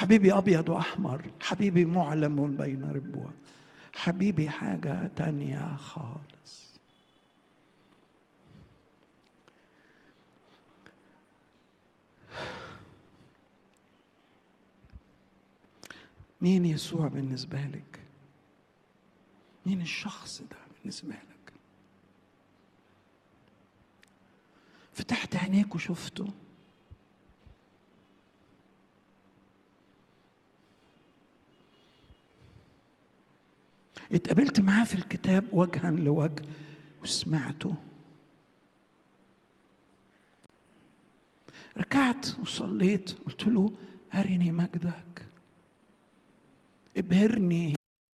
حبيبي ابيض واحمر حبيبي معلم بين ربوه حبيبي حاجه تانيه خالص مين يسوع بالنسبه لك مين الشخص ده بالنسبه لك فتحت عينيك وشفته اتقابلت معاه في الكتاب وجها لوجه وسمعته ركعت وصليت قلت له أرني مجدك ابهرني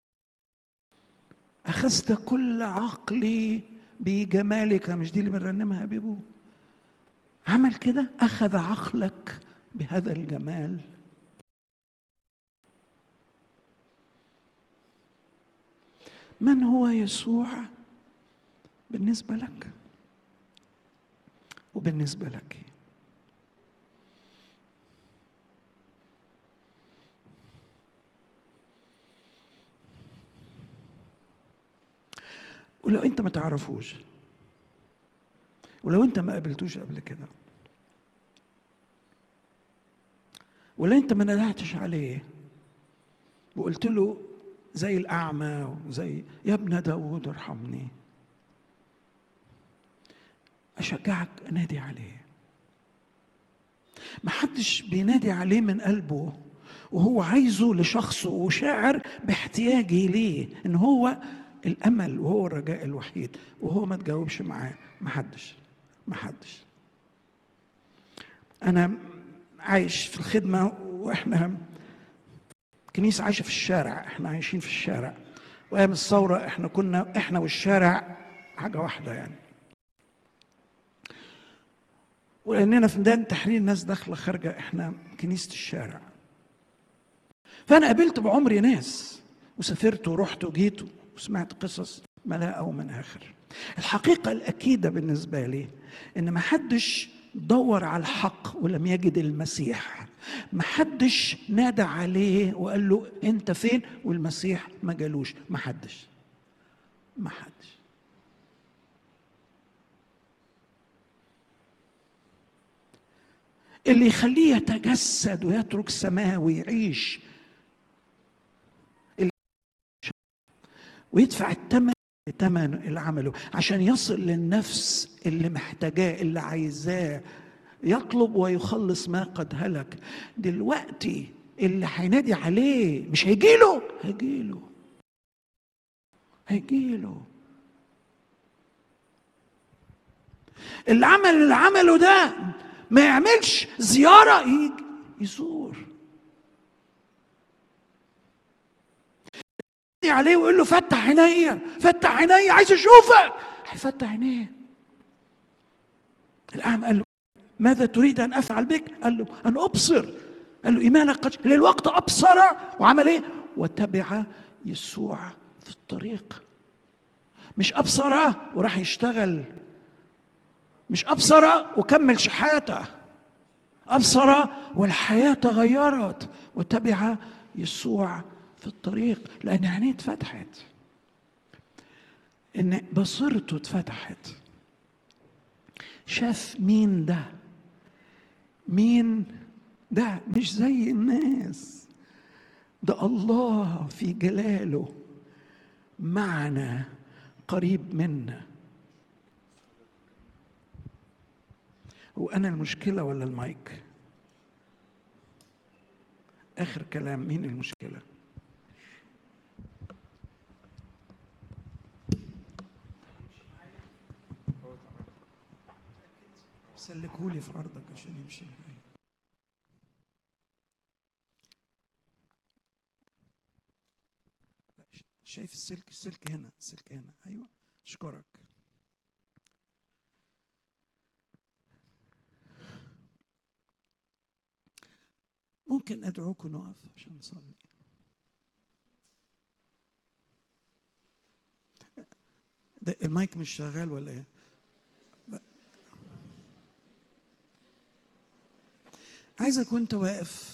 أخذت كل عقلي بجمالك مش دي اللي بنرنمها يا بيبو عمل كده أخذ عقلك بهذا الجمال من هو يسوع بالنسبة لك وبالنسبة لك ولو انت ما تعرفوش ولو انت ما قابلتوش قبل كده ولو انت ما ندهتش عليه وقلت له زي الأعمى وزي يا ابن داود ارحمني أشجعك أنادي عليه ما حدش بينادي عليه من قلبه وهو عايزه لشخصه وشاعر باحتياجه ليه ان هو الامل وهو الرجاء الوحيد وهو ما تجاوبش معاه ما حدش ما حدش انا عايش في الخدمه واحنا كنيسه عايشه في الشارع احنا عايشين في الشارع وايام الثوره احنا كنا احنا والشارع حاجه واحده يعني ولاننا في ميدان التحرير الناس داخله خارجه احنا كنيسه الشارع فانا قابلت بعمري ناس وسافرت ورحت وجيت وسمعت قصص ملاءة ومن آخر الحقيقة الأكيدة بالنسبة لي إن ما حدش دور على الحق ولم يجد المسيح ما حدش نادى عليه وقال له أنت فين والمسيح ما جالوش ما حدش ما حدش اللي يخليه يتجسد ويترك السماء ويعيش ويدفع الثمن ثمن اللي عمله عشان يصل للنفس اللي محتاجاه اللي عايزاه يطلب ويخلص ما قد هلك دلوقتي اللي هينادي عليه مش هيجيله هيجيله هيجيله اللي عمل اللي عمله ده ما يعملش زيارة يجي يزور عليه ويقول له فتح عينيا فتح عينيا عايز اشوفك هيفتح عينيه الاعمى قال له ماذا تريد ان افعل بك؟ قال له ان ابصر قال له ايمانك قد للوقت ابصر وعمل ايه؟ وتبع يسوع في الطريق مش ابصر وراح يشتغل مش ابصر وكمل شحاته ابصر والحياه تغيرت وتبع يسوع في الطريق لان عينيه اتفتحت ان بصيرته اتفتحت شاف مين ده مين ده مش زي الناس ده الله في جلاله معنا قريب منا هو انا المشكله ولا المايك اخر كلام مين المشكله سلكهولي في ارضك عشان يمشي معايا شايف السلك السلك هنا السلك هنا ايوه اشكرك ممكن ادعوكم نقف عشان نصلي ده المايك مش شغال ولا ايه عايزك وانت واقف